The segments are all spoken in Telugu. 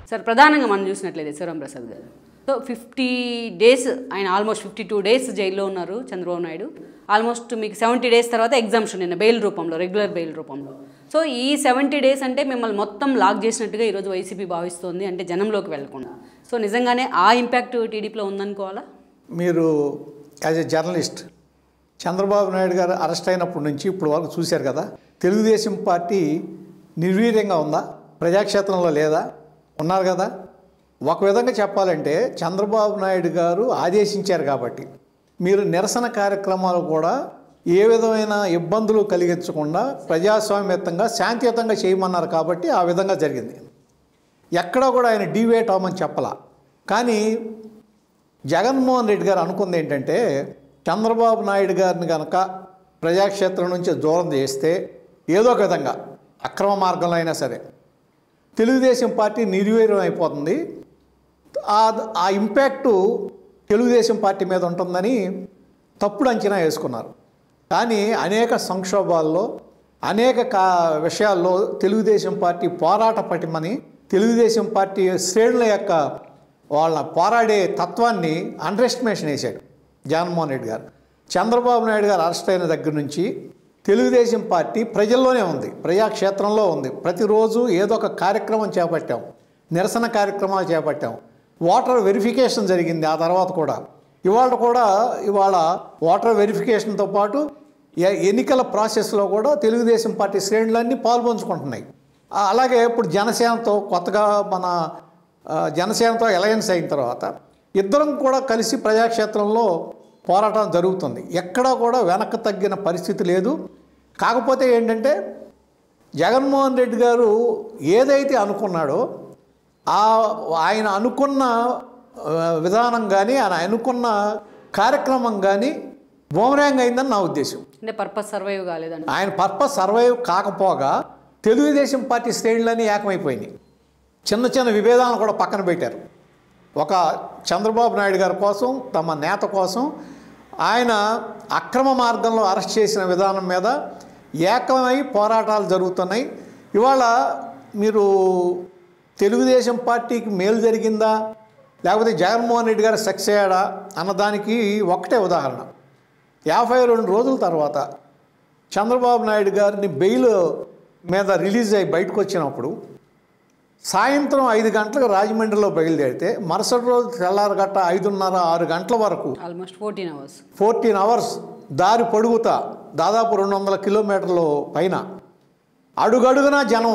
సార్ ప్రధానంగా మనం చూసినట్లయితే Shivaram Prasad garu so fifty days ఆయన ఆల్మోస్ట్ ఫిఫ్టీ టూ డేస్ జైల్లో ఉన్నారు చంద్రబాబు నాయుడు ఆల్మోస్ట్ మీకు సెవెంటీ డేస్ తర్వాత ఎగ్జామ్షన్ నిన్న బెయిల్ రూపంలో రెగ్యులర్ బెయిల్ రూపంలో సో ఈ సెవెంటీ డేస్ అంటే మిమ్మల్ని మొత్తం లాక్ చేసినట్టుగా ఈరోజు వైసీపీ భావిస్తోంది అంటే జనంలోకి వెళ్లకుండా సో నిజంగానే ఆ ఇంపాక్ట్ టీడీపీలో ఉందనుకోవాలా మీరు as a journalist Chandrababu Naidu garu arrest అయినప్పటి నుంచి ఇప్పుడు వరకు చూశారు కదా తెలుగుదేశం పార్టీ నిర్వీర్యంగా ఉందా ప్రజాక్షేత్రంలో లేదా ఉన్నారు కదా ఒక విధంగా చెప్పాలంటే చంద్రబాబు నాయుడు గారు ఆదేశించారు కాబట్టి మీరు నిరసన కార్యక్రమాలు కూడా ఏ విధమైన ఇబ్బందులు కలిగించకుండా ప్రజాస్వామ్యతంగా శాంతియుతంగా చేయమన్నారు కాబట్టి ఆ విధంగా జరిగింది ఎక్కడా కూడా ఆయన డివేట్ అవ్వమని చెప్పలా కానీ జగన్మోహన్ రెడ్డి గారు అనుకుంది ఏంటంటే చంద్రబాబు నాయుడు గారిని కనుక ప్రజాక్షేత్రం నుంచి దూరం చేస్తే ఏదో ఒక విధంగా అక్రమ మార్గంలో అయినా సరే తెలుగుదేశం పార్టీ నిర్వీర్యం అయిపోతుంది ఆ ఆ ఇంపాక్టు తెలుగుదేశం పార్టీ మీద ఉంటుందని తప్పుడు అంచనా వేసుకున్నారు కానీ అనేక సంక్షోభాల్లో అనేక కా విషయాల్లో తెలుగుదేశం పార్టీ పోరాట పటిమని తెలుగుదేశం పార్టీ శ్రేణుల యొక్క వాళ్ళ పోరాడే తత్వాన్ని అండర్ ఎస్టిమేషన్ వేశాడు జగన్మోహన్ రెడ్డి గారు చంద్రబాబు నాయుడు గారు అరెస్ట్ అయిన దగ్గర నుంచి తెలుగుదేశం పార్టీ ప్రజల్లోనే ఉంది ప్రజాక్షేత్రంలో ఉంది ప్రతిరోజు ఏదో ఒక కార్యక్రమం చేపట్టాం నిరసన కార్యక్రమాలు చేపట్టాం ఓటర్ వెరిఫికేషన్ జరిగింది ఆ తర్వాత కూడా ఇవాళ కూడా ఇవాళ ఓటర్ వెరిఫికేషన్తో పాటు ఎ- ఎన్నికల ప్రాసెస్లో కూడా తెలుగుదేశం పార్టీ శ్రేణులన్నీ పాల్పంచుకుంటున్నాయి ఆ, అలాగే ఇప్పుడు జనసేనతో కొత్తగా మన ఆ, జనసేనతో అలయన్స్ అయిన తర్వాత ఇద్దరం కూడా కలిసి ప్రజాక్షేత్రంలో పోరాటం జరుగుతుంది ఎక్కడా కూడా వెనక్కి తగ్గిన పరిస్థితి లేదు కాకపోతే ఏంటంటే జగన్మోహన్ రెడ్డి గారు ఏదైతే అనుకున్నాడో ఆ ఆయన అనుకున్న ఆ, విధానం కానీ ఆయన అనుకున్న కార్యక్రమం కానీ బోమరాంగ్ అయిందని నా ఉద్దేశం అంటే పర్పస్ సర్వైవ్ కాలేదంట ఆయన పర్పస్ సర్వైవ్ కాకపోగా తెలుగుదేశం పార్టీ శ్రేణులన్నీ ఏకమైపోయినాయి చిన్న చిన్న విభేదాలను కూడా పక్కన పెట్టారు ఒక చంద్రబాబు నాయుడు గారి కోసం తమ నేత కోసం ఆయన అక్రమ మార్గంలో అరెస్ట్ చేసిన విధానం మీద ఏకమై పోరాటాలు జరుగుతున్నాయి ఇవాళ మీరు తెలుగుదేశం పార్టీకి మేలు జరిగిందా లేకపోతే జగన్మోహన్ రెడ్డి గారు సక్సెస్ అయ్యాడా అన్నదానికి ఒకటే ఉదాహరణ యాభై రెండు రోజుల తర్వాత చంద్రబాబు నాయుడు గారిని బెయిల్ మీద రిలీజ్ అయ్యి బయటకు వచ్చినప్పుడు సాయంత్రం ఐదు గంటలకు రాజమండ్రిలో బయలుదేరితే మరుసటి రోజు తెల్లారగట్ట ఐదున్నర ఆరు గంటల వరకు almost fourteen hours fourteen hours దారి పొడుగుతా దాదాపు రెండు వందల కిలోమీటర్ల పైన అడుగడుగునా జనం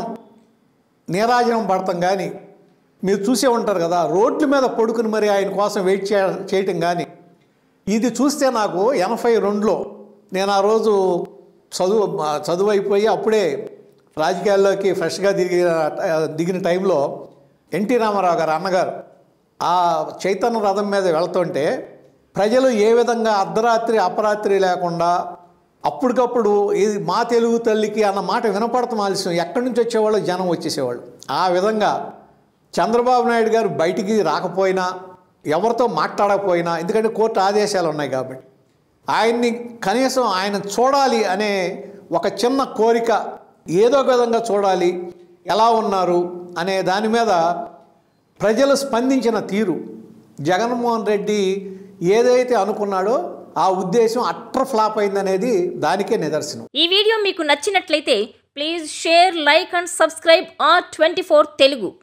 నీరాజనం పడతాం కానీ మీరు చూసే ఉంటారు కదా రోడ్ల మీద పడుకుని మరి ఆయన కోసం వెయిట్ చే చేయటం కానీ ఇది చూస్తే నాకు ఎనభై రెండులో నేను ఆ రోజు చదువు చదువు అయిపోయి అప్పుడే రాజకీయాల్లోకి ఫ్రెష్గా దిగిన దిగిన టైంలో ఎన్టీ రామారావు గారు అన్నగారు ఆ చైతన్య రథం మీద వెళ్తుంటే ప్రజలు ఏ విధంగా అర్ధరాత్రి అపరాత్రి లేకుండా అప్పటికప్పుడు ఇది మా తెలుగు తల్లికి అన్న మాట వినపడతాం ఆలస్యం ఎక్కడి నుంచి వచ్చేవాళ్ళు జనం వచ్చేసేవాళ్ళు ఆ విధంగా చంద్రబాబు నాయుడు గారు బయటికి రాకపోయినా ఎవరితో మాట్లాడకపోయినా ఎందుకంటే కోర్టు ఆదేశాలు ఉన్నాయి కాబట్టి ఆయన్ని కనీసం ఆయన చూడాలి అనే ఒక చిన్న కోరిక ఏదో ఒక విధంగా చూడాలి ఎలా ఉన్నారు అనే దాని మీద ప్రజలు స్పందించిన తీరు జగన్మోహన్ రెడ్డి ఏదైతే అనుకున్నాడో ఆ ఉద్దేశం అట్ర ఫ్లాప్ అయిందనేది దానికే నిదర్శనం ఈ వీడియో మీకు నచ్చినట్లయితే please share like and subscribe R twenty Telugu